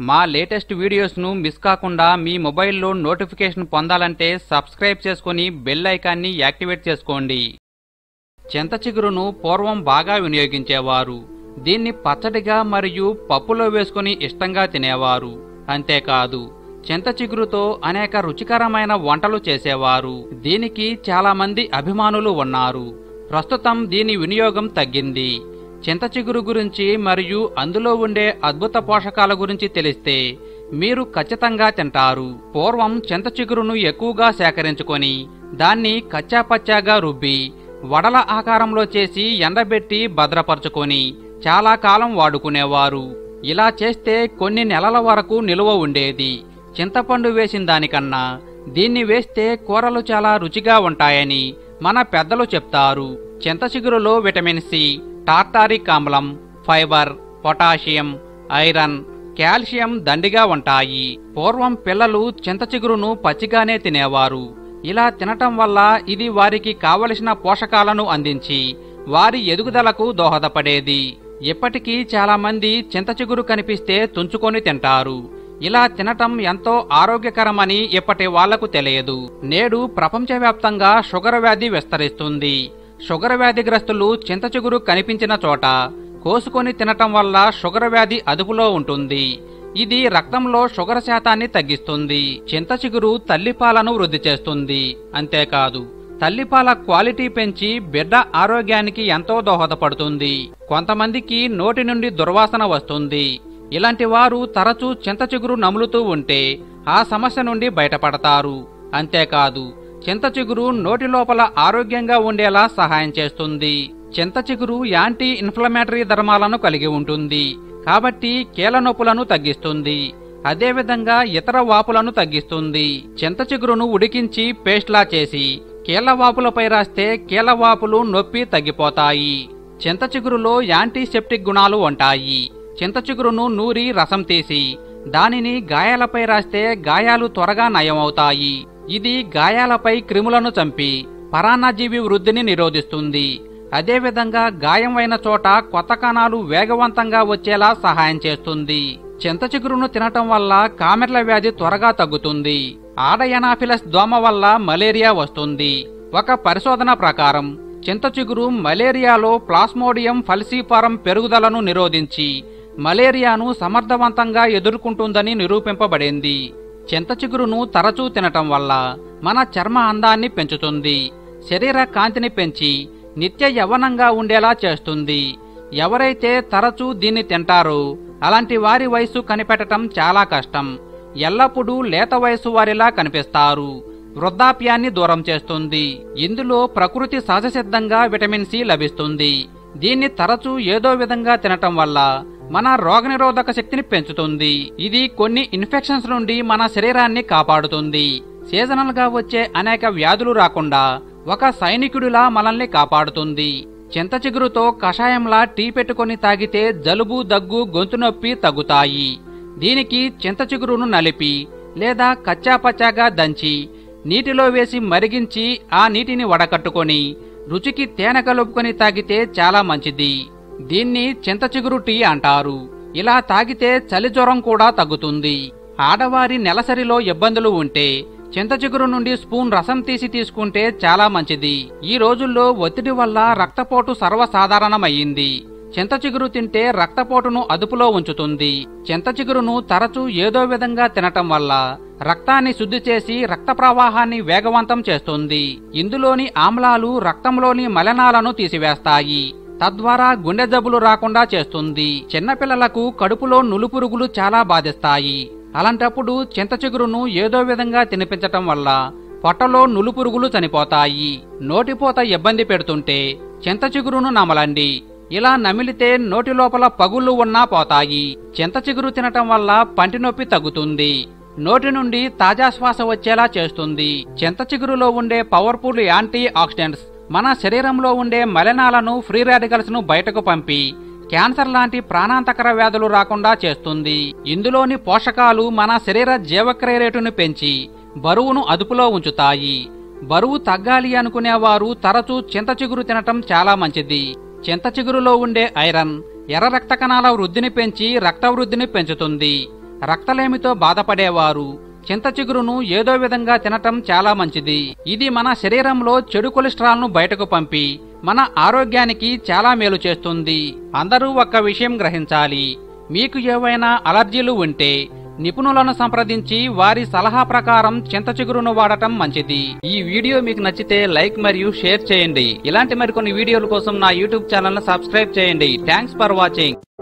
మా latest వీడియోస్ను miss కాకుండా మీ మొబైల్లో నోటిఫికేషన్ పొందాలంటే సబ్స్క్రైబ్ చేసుకుని బెల్ ఐకాన్ని యాక్టివేట్ చేసుకోండి చింత చిగురును పూర్వం బాగా వినియోగించేవారు దీన్ని పచ్చడిగా మరియు పప్పులో వేసుకుని ఇష్టంగా తినేవారు అంతేకాదు చింత చిగురుతో అనేక రుచికరమైన వంటలు చేసేవారు దీనికి చాలా మంది అభిమానులు ఉన్నారు ప్రస్తుతం దీని వినియోగం తగ్గింది చింత చిగురు గురించి మరియు అందులో ఉండే అద్భుత పోషకాల గురించి తెలిస్తే మీరు ఖచ్చితంగా తింటారు పూర్వం చింత చిగురును ఎక్కువగా సేకరించుకొని దాన్ని కచ్చాపచ్చాగా రుబ్బి వడల ఆకారంలో చేసి ఎండబెట్టి భద్రపరచుకొని చాలా కాలం వాడుకునేవారు ఇలా చేస్తే కొన్ని నెలల వరకు నిలువ ఉండేది చింతపండు వేసిన దానికన్నా దీన్ని వేస్తే కూరలు చాలా రుచిగా ఉంటాయని మన పెద్దలు చెప్తారు చింత చిగురులో విటమిన్ సి టార్టారిక్ ఆమ్లం ఫైబర్ పొటాషియం ఐరన్ కాల్షియం దండిగా ఉంటాయి పూర్వం పిల్లలు చింత చిగురును పచ్చిగానే తినేవారు ఇలా తినటం వల్ల ఇది వారికి కావలసిన పోషకాలను అందించి వారి ఎదుగుదలకు దోహదపడేది ఇప్పటికీ చాలా మంది చింత చిగురు కనిపిస్తే తుంచుకొని తింటారు ఇలా తినటం ఎంతో ఆరోగ్యకరమని ఇప్పటి వాళ్లకు తెలియదు నేడు ప్రపంచవ్యాప్తంగా షుగర్ వ్యాధి విస్తరిస్తుంది షుగర్ వ్యాధిగ్రస్తులు చింత చిగురు కనిపించిన చోట కోసుకొని తినటం వల్ల షుగర్ వ్యాధి అదుపులో ఉంటుంది ఇది రక్తంలో షుగర్ శాతాన్ని తగ్గిస్తుంది చింత చిగురు తల్లిపాలను వృద్ధి చేస్తుంది అంతేకాదు తల్లిపాల క్వాలిటీ పెంచి బిడ్డ ఆరోగ్యానికి ఎంతో దోహదపడుతుంది కొంతమందికి నోటి నుండి దుర్వాసన వస్తుంది ఇలాంటి వారు తరచూ చింత చిగురు నములుతూ ఉంటే ఆ సమస్య నుండి బయటపడతారు అంతేకాదు చింత చిగురు నోటి లోపల ఆరోగ్యంగా ఉండేలా సహాయం చేస్తుంది చింత చిగురు యాంటీ ఇన్ఫ్లమేటరీ ధర్మాలను కలిగి ఉంటుంది కాబట్టి కీళ్ళ నొప్పులను తగ్గిస్తుంది అదేవిధంగా ఇతర వాపులను తగ్గిస్తుంది చింత చిగురును ఉడికించి పేస్ట్లా చేసి కీళ్ళ వాపులపై రాస్తే కీళ్ళ వాపులు నొప్పి తగ్గిపోతాయి చింత చిగురులో యాంటీసెప్టిక్ గుణాలు ఉంటాయి చింత చిగురును నూరి రసం తీసి దానిని గాయాలపై రాస్తే గాయాలు త్వరగా నయమవుతాయి ఇది గాయాలపై క్రిములను చంపి పరాన్నజీవి వృద్ధిని నిరోధిస్తుంది అదేవిధంగా గాయం అయిన చోట కొత్త కణాలు వేగవంతంగా వచ్చేలా సహాయం చేస్తుంది చింత చిగురును తినటం వల్ల కామెర్ల వ్యాధి త్వరగా తగ్గుతుంది ఆడ ఎనాఫిలస్ దోమ వల్ల మలేరియా వస్తుంది ఒక పరిశోధన ప్రకారం చింత చిగురు మలేరియాలో ప్లాస్మోడియం ఫల్సిఫారం పెరుగుదలను నిరోధించి మలేరియాను సమర్థవంతంగా ఎదుర్కొంటుందని నిరూపింపబడింది చింత చిగురును తరచూ తినటం వల్ల మన చర్మ అందాన్ని పెంచుతుంది శరీర కాంతిని పెంచి నిత్య యవ్వనంగా ఉండేలా చేస్తుంది ఎవరైతే తరచూ దీన్ని తింటారో అలాంటి వారి వయసు కనిపెట్టడం చాలా కష్టం ఎల్లప్పుడూ లేత వయసు వారిలా కనిపిస్తారు వృద్ధాప్యాన్ని దూరం చేస్తుంది ఇందులో ప్రకృతి సహజసిద్ధంగా విటమిన్ సి లభిస్తుంది దీన్ని తరచూ ఏదో విధంగా తినటం వల్ల మన రోగనిరోధక శక్తిని పెంచుతుంది ఇది కొన్ని ఇన్ఫెక్షన్స్ నుండి మన శరీరాన్ని కాపాడుతుంది సీజనల్ గా వచ్చే అనేక వ్యాధులు రాకుండా ఒక సైనికుడిలా మనల్ని కాపాడుతుంది చింత చిగురుతో కషాయంలా టీ పెట్టుకొని తాగితే జలుబు దగ్గు గొంతు నొప్పి తగ్గుతాయి దీనికి చింత చిగురును నలిపి లేదా కచ్చాపచ్చాగా దంచి నీటిలో వేసి మరిగించి ఆ నీటిని వడకట్టుకొని రుచికి తేనె కలుపుకొని తాగితే చాలా మంచిది దీన్ని చింత చిగురు టీ అంటారు ఇలా తాగితే చలి జ్వరం కూడా తగ్గుతుంది ఆడవారి నెలసరిలో ఇబ్బందులు ఉంటే చింత చిగురు నుండి స్పూన్ రసం తీసి తీసుకుంటే చాలా మంచిది ఈ రోజుల్లో ఒత్తిడి వల్ల రక్తపోటు సర్వసాధారణమయ్యింది చింత చిగురు తింటే రక్తపోటును అదుపులో ఉంచుతుంది చింత చిగురును తరచూ ఏదో విధంగా తినటం వల్ల రక్తాన్ని శుద్ధి చేసి రక్త ప్రవాహాన్ని వేగవంతం చేస్తుంది ఇందులోని ఆమ్లాలు రక్తంలోని మలనాలను తీసివేస్తాయి తద్వారా గుండె జబ్బులు రాకుండా చేస్తుంది చిన్నపిల్లలకు కడుపులో నులుపురుగులు చాలా బాధిస్తాయి అలాంటప్పుడు చింత చిగురును ఏదో విధంగా తినిపించటం వల్ల పొట్టలో నులుపురుగులు చనిపోతాయి నోటిపోత ఇబ్బంది పెడుతుంటే చింత చిగురును నమలండి ఇలా నమిలితే నోటి లోపల పగుళ్ళు ఉన్నా పోతాయి చింత చిగురు తినటం వల్ల పంటి నొప్పి తగ్గుతుంది నోటి నుండి తాజా శ్వాస వచ్చేలా చేస్తుంది చింత చిగురులో ఉండే పవర్ఫుల్ యాంటీ ఆక్సిడెంట్స్ మన శరీరంలో ఉండే మలినాలను ఫ్రీ రాడికల్స్ ను బయటకు పంపి క్యాన్సర్ లాంటి ప్రాణాంతకర వ్యాధులు రాకుండా చేస్తుంది ఇందులోని పోషకాలు మన శరీర జీవక్రియ రేటును పెంచి బరువును అదుపులో ఉంచుతాయి బరువు తగ్గాలి అనుకునేవారు తరచూ చింత చిగురు తినటం చాలా మంచిది చింత చిగురులో ఉండే ఐరన్ ఎర్ర రక్త కణాల వృద్ధిని పెంచి రక్త వృద్ధిని పెంచుతుంది రక్తలేమితో బాధపడేవారు చింత చిగురును ఏదో విధంగా తినటం చాలా మంచిది ఇది మన శరీరంలో చెడు కొలెస్ట్రాల్ ను బయటకు పంపి మన ఆరోగ్యానికి చాలా మేలు చేస్తుంది అందరూ ఒక్క విషయం గ్రహించాలి మీకు ఏవైనా అలర్జీలు ఉంటే నిపుణులను సంప్రదించి వారి సలహా ప్రకారం చింత చిగురును వాడటం మంచిది ఈ వీడియో మీకు నచ్చితే లైక్ మరియు షేర్ చేయండి ఇలాంటి మరికొన్ని వీడియోల కోసం నా యూట్యూబ్ ఛానల్ సబ్స్క్రైబ్ చేయండి థ్యాంక్స్ ఫర్ వాచింగ్